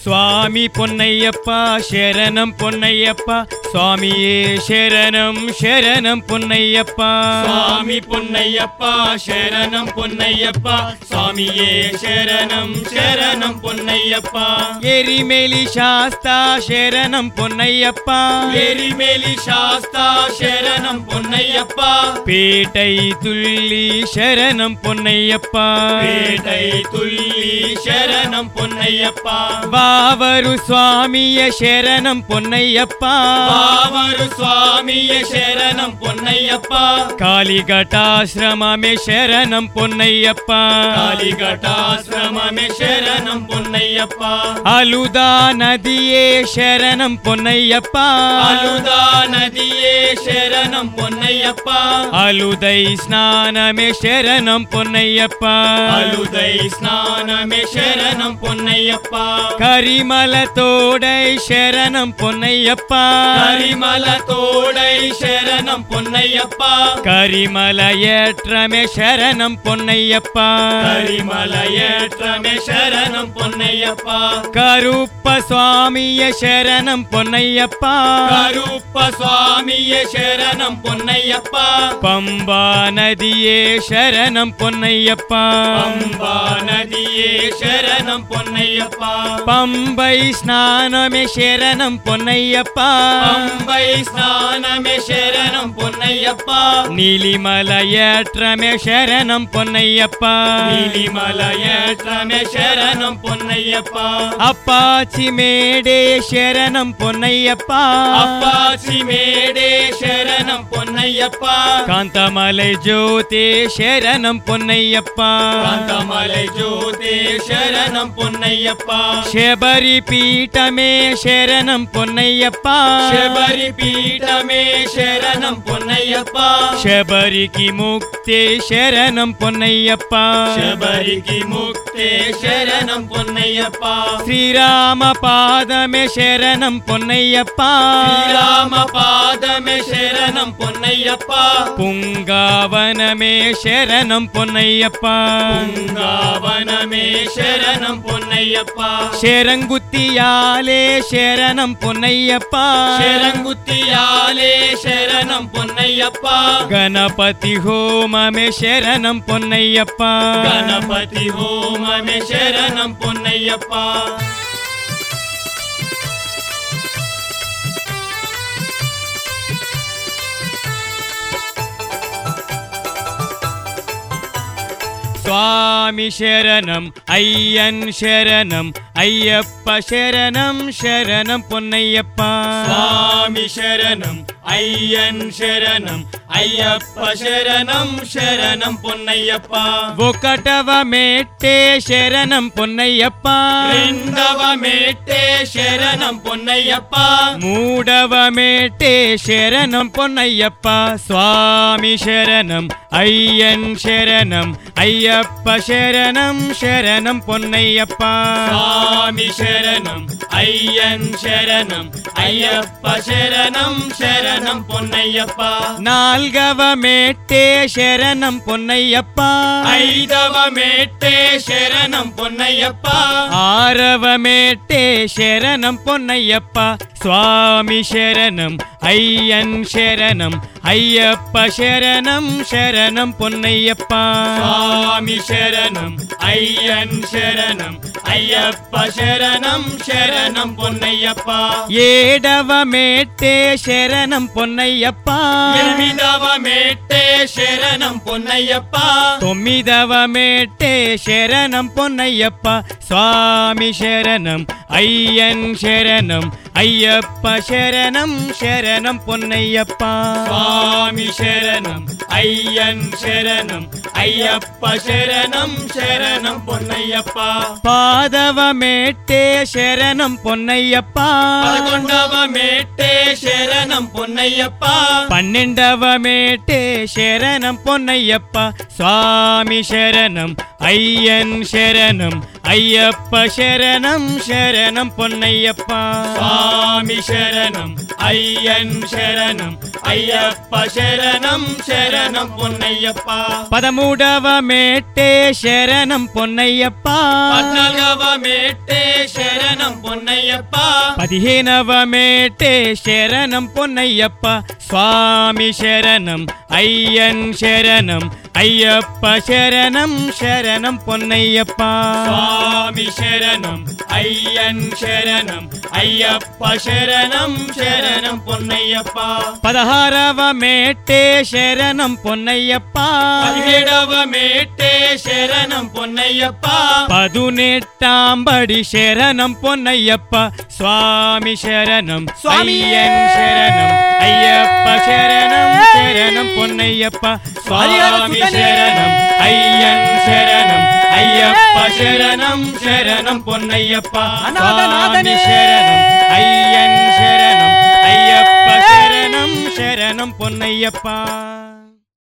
சுவாமி பொன்னையப்பா சரணம் பொன்னையப்பா சுவாமியே சரணம் சரணம் பொன்னையப்பா சுவாமி பொன்னையப்பா சரணம் பொன்னையப்பா சுவாமியே சரணம் சரணம் பொன்னையப்பா எரிமேலி சாஸ்தா சரணம் பொன்னையப்பா எரிமேலி சாஸ்தா சரணம் பொன்னையப்பா பேட்டை துள்ளி சரணம் பொன்னையப்பா பேட்டை துள்ளி சரணம் பொன்னையப்பா வாவரு சுவாமிய சரணம் பொன்னையப்பா பாவரு சுவாமிய சரணம் பொன்னையப்பா காளிகட்டாசிரமமே சரணம் பொன்னையப்பா காளிகட்டாசிரமமே சரணம் பொன்னையப்பா அலுதா நதியே சரணம் பொன்னையப்பா அலுதா நதியே சரணம் பொன்னையப்பா அலுதை ஸ்நானமே சரணம் பொன்னையப்பா அலுதை ஸ்நானமே சரணம் பொன்னையப்பா கரிமல தோடை சரணம் பொன்னையப்பா கரிமல தோடை சரணம் பொன்னையப்பா கரிமல ஏற்றமே சரணம் பொன்னையப்பா கரிமல ஏற்றமே சரணம் பொன்னையப்பா கருப்ப சுவாமிய சரணம் பொன்னையப்பா கருப்ப சுவாமிய சரணம் பொன்னையப்பா பம்பா நதியே சரணம் பொன்னையப்பா பம்பா நதியே சரணம் பொன்னையப்பா பம்பை ஸ்நானமே சரணம் பொன்னையப்பா பம்பை ஸ்நானமே சரணம் பொன்னையப்பா நீலிமல ஏற்றமே சரணம் பொன்னையப்பா நீலிமல ஏற்றமே சரணம் பொன்னையப்பா அப்பாச்சி மேடே சரணம் பொன்னையப்பா அப்பாச்சி மேடே சரணம் பொன்னையப்பா காந்தமலை ஜோதே சரணம் பொன்னையப்பா காந்தமலை ஜோதே சரணம் பொன்னையப்பா శబరి పీఠమే శరణం పొన్నయ్యప్ప శబరి పీఠమే శరణం పొన్నయ్యప్ప శబరికి ముక్తే శరణం పొన్నయ్యప్ప శబరికి ముక్తే శరణం పొన్నయ్యప్ప శ్రీరామ పాదమే శరణం పొన్నయ్యప్ప శ్రీరామ పాదమే శరణం పొన్నయ్యప్ప పుంగావనమే శరణం పొన్నయ్యప్ప పుంగావనమే శరణం పొన్నయ్యప్ప శరంగుత్తియాలే శరణం పొన్నయ్యప్ప శరంగుత్తియాలే శరణం పొన్నయ్యప్ప గణపతి హోమమే శరణం పొన్నయ్యప్ప గణపతి హోమమే శరణం పొన్నయ్యప్ప சுவாமி சரணம் ஐயன் சரணம் ஐயப்ப சரணம் சரணம் பொன்னையப்பா స్వామి శరణం అయ్యన్ శరణం అయ్యప్ప శరణం శరణం పొన్నయ్యప్ప ఒకటవ మేట్టే శరణం పొన్నయ్యప్ప రెండవ మేట్టే శరణం పొన్నయ్యప్ప మూడవ మేట్టే శరణం పొన్నయ్యప్ప స్వామి శరణం అయ్యన్ శరణం అయ్యప్ప శరణం శరణం పొన్నయ్యప్ప స్వామి శరణం అయ్యన్ శరణం అయ్యప్ప శరణం శరణం పొన్నయ్యప్ప నాల్గవ మేట్టే శరణం పొన్నయ్యప్ప ఐదవ మేట్టే శరణం పొన్నయ్యప్ప ఆరవ మేట్టే శరణం పొన్నయ్యప్ప స్వామి శరణం అయ్యన్ శరణం అయ్యప్ప శరణం శరణం పొన్నయ్యప్ప స్వామి శరణం అయ్యన్ శరణం అయ్యప్ప శరణం శరణం పొన్నయ్యప్ప ఏడవ మేట్టే శరణం పొన్నయ్యప్ప ఎనిమిదవ మేట్టే శరణం పొన్నయ్యప్ప తొమ్మిదవ మేట్టే శరణం పొన్నయ్యప్ప స్వామి శరణం అయ్యన్ శరణం అయ్యప్ప శరణం శరణం పొన్నయ్యప్ప స్వామి శరణం అయ్యన్ శరణం అయ్యప్ప శరణం శరణం పొన్నయ్యప్ప పాదవ మేట్టే శరణం పొన్నయ్యప్ప పదకొండవ మేట్టే శరణం పొన్నయ్యప్ప పన్నెండవ మేటే శరణం పొన్నయ్యప్ప స్వామి శరణం అయ్యన్ శరణం అయ్యప్ప శరణం శరణం పొన్నయ్యప్ప స్వామి శరణం అయ్యన్ శరణం ஐயப்ப சரணம் சரணம் பொன்னையப்பா పదమూడవ మేటే శరణం పొన్నయ్యప్ప పద్నాలుగవ మేటే శరణం పొన్నయ్యప్ప పదిహేనవ మేటే శరణం పొన్నయ్యప్ప స్వామి శరణం అయ్యన్ శరణం అయ్యప్ప శరణం శరణం పొన్నయ్యప్ప சுவாமி சரணம் ஐயன் சரணம் ஐயப்ப சரணம் சரணம் பொன்னையப்பா పదహారవ మేటే శరణం పొన్నయ్యప్ప పదిహేడవ మేటే శరణం పొన్నయ్యప్పా పదునెట్టాంబడి శరణం పొన్నయ్యప్ప స్వామి శరణం స్వామి అయ్యన్ శరణం అయ్యప్ప శరణం శరణం పొన్నయ్యప్ప స్వామి శరణం అయ్యన్ శరణం అయ్యప్ప శరణం శరణం పొన్నయ్యప్ప స్వామి శరణం అయ్యన్ శరణం అయ్యప్ప శరణం శరణం పొన్నయ్యప్ప